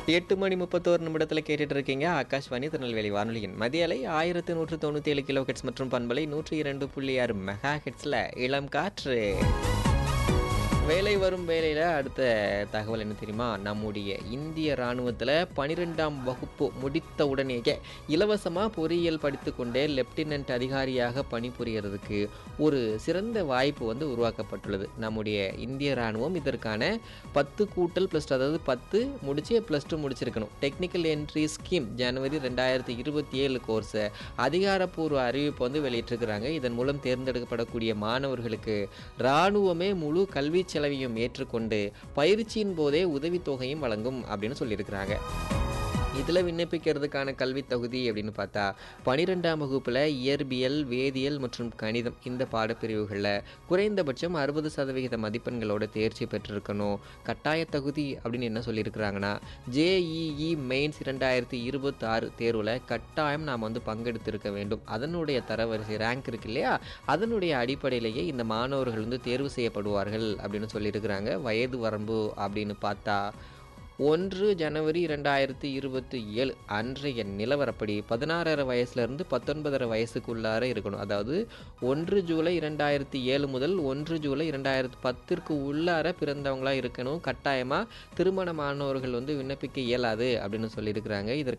எட்டு மணி முப்பத்தோரு நிமிடத்தில் கேட்டுட்டு இருக்கீங்க ஆகாஷ்வாணி திருநெல்வேலி வானொலியின் மதிய அலை ஆயிரத்து நூற்று தொண்ணூற்றி ஏழு கிலோ ஹெட்ஸ் மற்றும் பண்பலை நூற்றி இரண்டு புள்ளி ஆறு மெகா ஹெட்ஸில் இளம் காற்று வேலை வரும் வேலையில் அடுத்த தகவல் என்ன தெரியுமா நம்முடைய இந்திய இராணுவத்தில் பனிரெண்டாம் வகுப்பு முடித்த உடனேயே இலவசமாக பொறியியல் படித்துக்கொண்டே லெப்டினன்ட் அதிகாரியாக பணிபுரியறதுக்கு ஒரு சிறந்த வாய்ப்பு வந்து உருவாக்கப்பட்டுள்ளது நம்முடைய இந்திய இராணுவம் இதற்கான பத்து கூட்டல் ப்ளஸ் அதாவது பத்து முடிச்சு ப்ளஸ் டூ முடிச்சிருக்கணும் டெக்னிக்கல் என்ட்ரி ஸ்கீம் ஜனவரி ரெண்டாயிரத்தி இருபத்தி ஏழு கோர்ஸை அதிகாரப்பூர்வ அறிவிப்பு வந்து வெளியிட்டிருக்கிறாங்க இதன் மூலம் தேர்ந்தெடுக்கப்படக்கூடிய மாணவர்களுக்கு இராணுவமே முழு கல்வி செலவையும் ஏற்றுக்கொண்டு பயிற்சியின் போதே உதவித்தொகையும் வழங்கும் அப்படின்னு சொல்லியிருக்கிறாங்க இதில் விண்ணப்பிக்கிறதுக்கான கல்வி தகுதி அப்படின்னு பார்த்தா பனிரெண்டாம் வகுப்பில் இயற்பியல் வேதியியல் மற்றும் கணிதம் இந்த பாடப்பிரிவுகளில் குறைந்தபட்சம் அறுபது சதவிகித மதிப்பெண்களோட தேர்ச்சி பெற்றிருக்கணும் கட்டாய தகுதி அப்படின்னு என்ன சொல்லியிருக்கிறாங்கன்னா ஜேஇஇ மெயின்ஸ் இரண்டாயிரத்தி இருபத்தாறு தேர்வில் கட்டாயம் நாம் வந்து பங்கெடுத்திருக்க வேண்டும் அதனுடைய தரவரிசை ரேங்க் இருக்கு இல்லையா அதனுடைய அடிப்படையிலேயே இந்த மாணவர்கள் வந்து தேர்வு செய்யப்படுவார்கள் அப்படின்னு சொல்லியிருக்கிறாங்க வயது வரம்பு அப்படின்னு பார்த்தா ஒன்று ஜனவரி இரண்டாயிரத்தி இருபத்தி ஏழு அன்றைய நிலவரப்படி பதினாறரை வயசுலேருந்து பத்தொன்பதரை வயசுக்குள்ளார இருக்கணும் அதாவது ஒன்று ஜூலை இரண்டாயிரத்தி ஏழு முதல் ஒன்று ஜூலை இரண்டாயிரத்தி பத்திற்கு உள்ளார பிறந்தவங்களாக இருக்கணும் கட்டாயமாக திருமணமானவர்கள் வந்து விண்ணப்பிக்க இயலாது அப்படின்னு சொல்லியிருக்கிறாங்க இதற்கு